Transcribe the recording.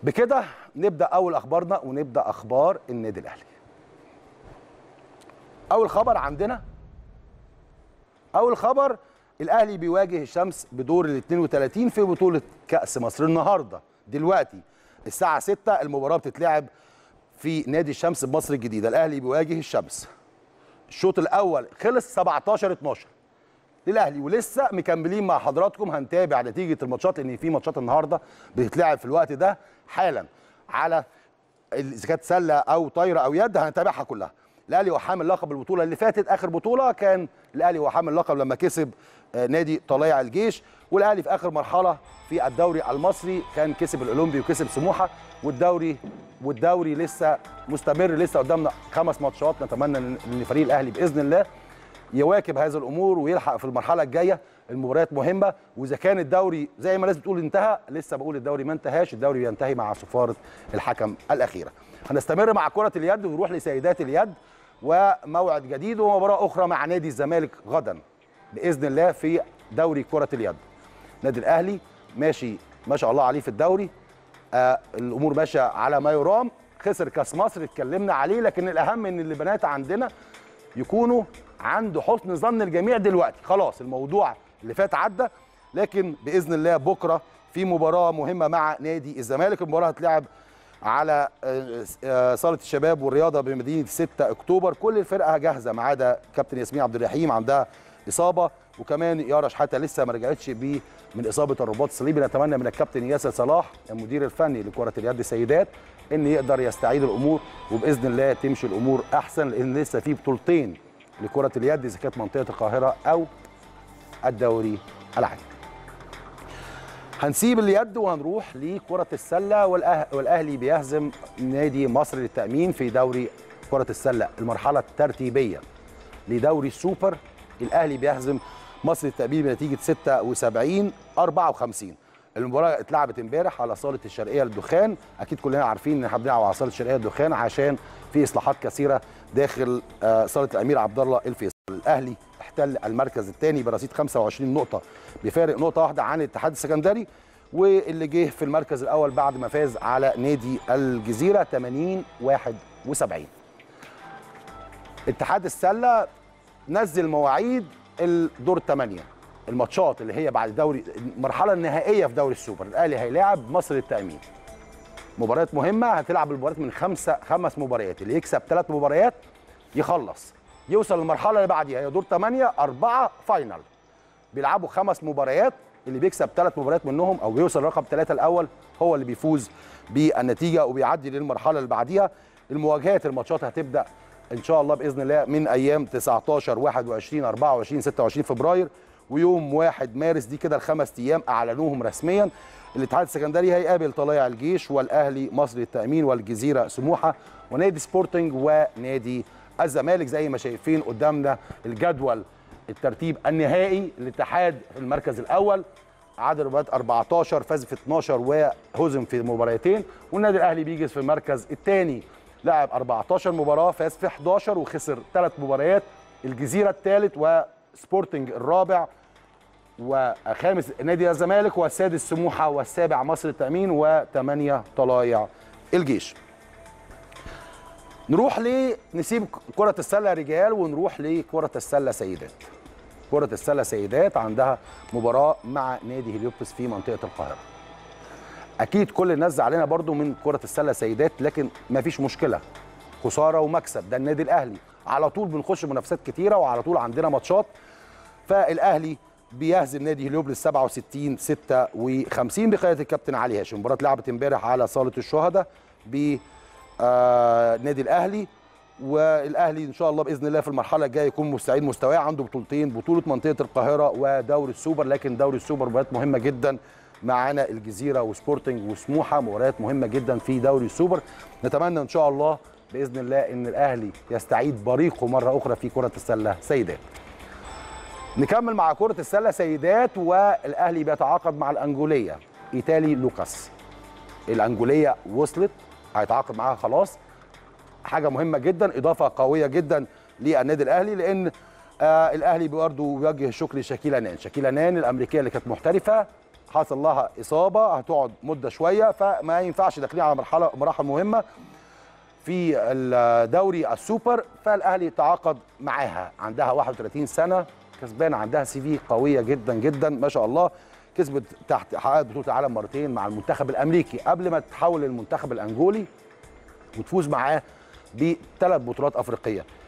بكده نبدا اول اخبارنا ونبدا اخبار النادي الاهلي اول خبر عندنا اول خبر الاهلي بيواجه الشمس بدور ال 32 في بطوله كاس مصر النهارده دلوقتي الساعه 6 المباراه بتتلعب في نادي الشمس بمصر الجديده الاهلي بيواجه الشمس الشوط الاول خلص 17 12 للاهلي ولسه مكملين مع حضراتكم هنتابع نتيجه الماتشات لان في ماتشات النهارده بتتلعب في الوقت ده حالا على اذا كانت سله او طايره او يد هنتابعها كلها الاهلي هو حامل لقب البطوله اللي فاتت اخر بطوله كان الاهلي هو حامل لقب لما كسب آه، نادي طلائع الجيش والاهلي في اخر مرحله في الدوري المصري كان كسب الاولمبي وكسب سموحه والدوري والدوري لسه مستمر لسه قدامنا خمس ماتشات نتمنى ان فريق الاهلي باذن الله يواكب هذه الامور ويلحق في المرحله الجايه المباريات مهمه واذا كان الدوري زي ما الناس بتقول انتهى لسه بقول الدوري ما انتهاش الدوري بينتهي مع صفاره الحكم الاخيره هنستمر مع كره اليد ونروح لسيدات اليد وموعد جديد ومباراه اخرى مع نادي الزمالك غدا باذن الله في دوري كره اليد نادي الاهلي ماشي ما شاء الله عليه في الدوري آه الامور ماشيه على ما يرام خسر كاس مصر اتكلمنا عليه لكن الاهم ان البنات عندنا يكونوا عند حسن ظن الجميع دلوقتي خلاص الموضوع اللي فات عدى لكن باذن الله بكره في مباراه مهمه مع نادي الزمالك المباراه هتلعب على آه، آه، صاله الشباب والرياضه بمدينه 6 اكتوبر كل الفرقه جاهزه ما عدا كابتن ياسمين عبد الرحيم عندها اصابه وكمان يارا شحاته لسه ما رجعتش بيه من اصابه الرباط الصليبي نتمنى من الكابتن ياسر صلاح المدير الفني لكره اليد سيدات ان يقدر يستعيد الامور وباذن الله تمشي الامور احسن لان لسه في بطولتين لكره اليد اذا كانت منطقه القاهره او الدوري العام هنسيب اليد وهنروح لكرة السلة والأه... والأهلي بيهزم نادي مصر للتأمين في دوري كرة السلة المرحلة الترتيبية لدوري السوبر الأهلي بيهزم مصر للتأمين بنتيجة 76 54 المباراة اتلعبت امبارح على صالة الشرقية للدخان أكيد كلنا عارفين إن احنا بنلعب على صالة الشرقية للدخان عشان في إصلاحات كثيرة داخل آه، صالة الأمير عبد الله الفيصل الأهلي احتل المركز الثاني برصيد 25 نقطة بفارق نقطة واحدة عن الاتحاد السكندري واللي جه في المركز الأول بعد ما فاز على نادي الجزيرة 80 71 اتحاد السلة نزل مواعيد الدور الثمانية الماتشات اللي هي بعد دوري المرحلة النهائية في دوري السوبر الأهلي هيلاعب مصر للتأمين مباريات مهمة هتلعب المباريات من خمسة خمس مباريات اللي يكسب ثلاث مباريات يخلص يوصل للمرحلة اللي بعديها هي دور 8 أربعة فاينل بيلعبوا خمس مباريات اللي بيكسب ثلاث مباريات منهم أو بيوصل رقم ثلاثة الأول هو اللي بيفوز بالنتيجة وبيعدي للمرحلة اللي بعديها المواجهات الماتشات هتبدأ إن شاء الله بإذن الله من أيام 19 21 24 26 فبراير ويوم 1 مارس دي كده الخمس أيام أعلنوهم رسميا الاتحاد السكندري هيقابل طلائع الجيش والأهلي مصر للتأمين والجزيرة سموحة ونادي سبورتنج ونادي الزمالك زي ما شايفين قدامنا الجدول الترتيب النهائي الاتحاد في المركز الاول عدد مباريات 14 فاز في 12 وهزم في مباراتين والنادي الاهلي بيجي في المركز الثاني لعب 14 مباراه فاز في 11 وخسر ثلاث مباريات الجزيره الثالث وسبورتنج الرابع وخامس نادي الزمالك والسادس سموحه والسابع مصر التامين وثمانيه طلايع الجيش نروح ل نسيب كرة السلة رجال ونروح لكرة السلة سيدات. كرة السلة سيدات عندها مباراة مع نادي هليوبس في منطقة القاهرة. أكيد كل الناس زعلانة برضو من كرة السلة سيدات لكن مفيش مشكلة. خسارة ومكسب ده النادي الأهلي. على طول بنخش منافسات كتيرة وعلى طول عندنا ماتشات. فالأهلي بيهزم نادي هليوبلس 67 56 بقيادة الكابتن علي هاشم. المباراة اتلعبت امبارح على صالة الشهداء ب آه نادي الاهلي والاهلي ان شاء الله باذن الله في المرحله الجايه يكون مستعيد مستواه عنده بطولتين بطوله منطقه القاهره ودوري السوبر لكن دوري السوبر مباريات مهمه جدا معانا الجزيره وسبورتنج وسموحه مباريات مهمه جدا في دوري السوبر نتمنى ان شاء الله باذن الله ان الاهلي يستعيد بريقه مره اخرى في كره السله سيدات نكمل مع كره السله سيدات والاهلي بيتعاقد مع الانجوليه ايتالي لوكاس الانجوليه وصلت هيتعاقد معاها خلاص حاجه مهمه جدا اضافه قويه جدا للنادي الاهلي لان آه الاهلي برضه بيوجه الشكر لشاكيلا نان شاكيلا نان الامريكيه اللي كانت محترفه حصل لها اصابه هتقعد مده شويه فما ينفعش داخلين على مرحله مراحل مهمه في الدوري السوبر فالاهلي تعاقد معاها عندها 31 سنه كسبانه عندها سي في قويه جدا جدا ما شاء الله كسبت تحت حققت بطوله العالم مرتين مع المنتخب الامريكي قبل ما تتحول للمنتخب الانجولي وتفوز معاه بثلاث بطولات افريقيه